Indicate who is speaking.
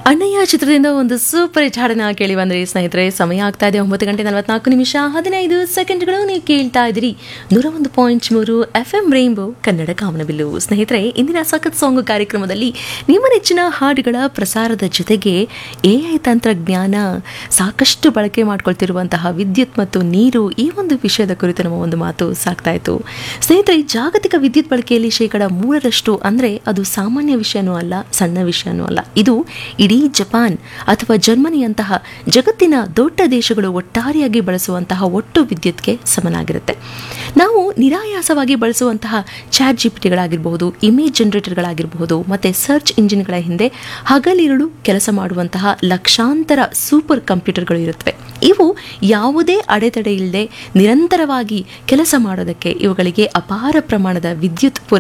Speaker 1: ಅಣ್ಣಯ್ಯ ಚಿತ್ರದಿಂದ ಒಂದು super hit ಹಾಡನ್ನ ಕೇಳಿ ಬಂದ್ರಿ ಸ್ನೇಹಿತರೆ ಸಮಯ ಆಗ್ತಾ ಇದೆ ಒಂಬತ್ತು ಗಂಟೆ ನಲವತ್ನಾಲ್ಕು ನಿಮಿಷ ಹದಿನೈದು ಸೆಕೆಂಡ್ಗಳು ನೀವು ಕೇಳ್ತಾ ಇದ್ದೀರಿ ನೂರ ಒಂದು ಪಾಯಿಂಟ್ ಮೂರು ಎಫ್ ಎಂ ರೈನ್ಬೋ ಕನ್ನಡ ಕಾಮನಬಿಲ್ಲು ಸ್ನೇಹಿತರೆ ಇಂದಿನ ಸಖತ್ ಸಾಂಗ್ ಕಾರ್ಯಕ್ರಮದಲ್ಲಿ ನಿಮ್ಮ ನೆಚ್ಚಿನ ಹಾಡುಗಳ ಪ್ರಸಾರದ ಜೊತೆಗೆ ಎ ಐ ತಂತ್ರಜ್ಞಾನ ಸಾಕಷ್ಟು ಬಳಕೆ ಮಾಡ್ಕೊಳ್ತಿರುವಂತಹ ವಿದ್ಯುತ್ ಮತ್ತು ನೀರು ಈ ಒಂದು ವಿಷಯದ ಕುರಿತು ನಮ್ಮ ಒಂದು ಮಾತು ಸಾಕ್ತಾ ಇತ್ತು ಸ್ನೇಹಿತರೆ ಜಾಗತಿಕ ವಿದ್ಯುತ್ ಬಳಕೆಯಲ್ಲಿ ಶೇಕಡ ಮೂರರಷ್ಟು ಅಂದರೆ ಅದು ಸಾಮಾನ್ಯ ವಿಷಯನೂ ಅಲ್ಲ ಸಣ್ಣ ವಿಷಯನೂ ಅಲ್ಲ ಇದು ಇಡೀ ಜಪಾನ್ ಅಥವಾ ಜರ್ಮನಿಯಂತಹ ಜಗತ್ತಿನ ದೊಡ್ಡ ದೇಶಗಳು ಒಟ್ಟಾರೆಯಾಗಿ ಬಳಸುವಂತಹ ಒಟ್ಟು ವಿದ್ಯುತ್ಗೆ ಸಮನಾಗಿರುತ್ತೆ ನಾವು ನಿರಾಯಾಸವಾಗಿ ಬಳಸುವಂತಹ ಚಾಟ್ ಜಿಪಿಟಿಗಳಾಗಿರಬಹುದು ಇಮೇಜ್ ಜನರೇಟರ್ಗಳಾಗಿರಬಹುದು ಮತ್ತು ಸರ್ಚ್ ಇಂಜಿನ್ಗಳ ಹಿಂದೆ ಹಗಲಿರುಳು ಕೆಲಸ ಮಾಡುವಂತಹ ಲಕ್ಷಾಂತರ ಸೂಪರ್ ಕಂಪ್ಯೂಟರ್ಗಳು ಇರುತ್ತವೆ ಇವು ಯಾವುದೇ ಅಡೆತಡೆ ಇಲ್ಲದೆ ನಿರಂತರವಾಗಿ ಕೆಲಸ ಮಾಡೋದಕ್ಕೆ ಇವುಗಳಿಗೆ ಅಪಾರ ಪ್ರಮಾಣದ ವಿದ್ಯುತ್ ಪೂರೈಕೆ